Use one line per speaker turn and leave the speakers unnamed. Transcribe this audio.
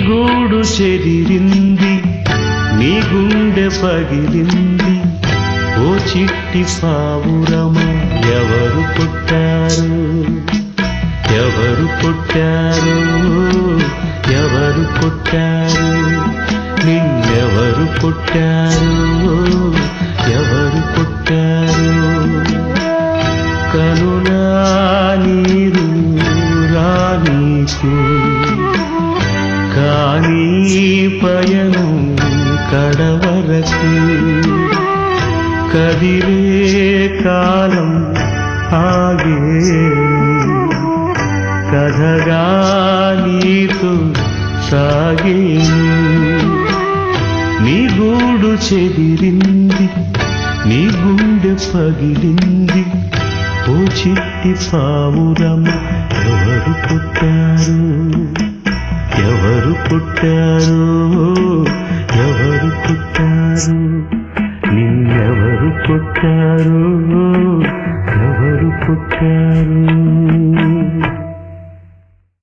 గూడు చెదిరింది నీ గుండె పగిలింది ఓ చిట్టి పావురమ ఎవరు పుట్టారు ఎవరు పుట్టారు ఎవరు పుట్టారు నిన్నెవరు పుట్టారు ఎవరు పుట్టారు కనులా నీరు రానీకు కానీ పయనం కడవరకు కదిలే కాలం ఆగే కథగా నీకు సాగే నీ గూడు చెదిరింది నీ గుండె పగిలింది ఓ చిట్టి పావురమ ఎవరు పుట్టారు ఎవరు పుట్టారు ఎవరు పుట్టారు నిన్నెవరు పుట్టారు ఎవరు పుట్టారు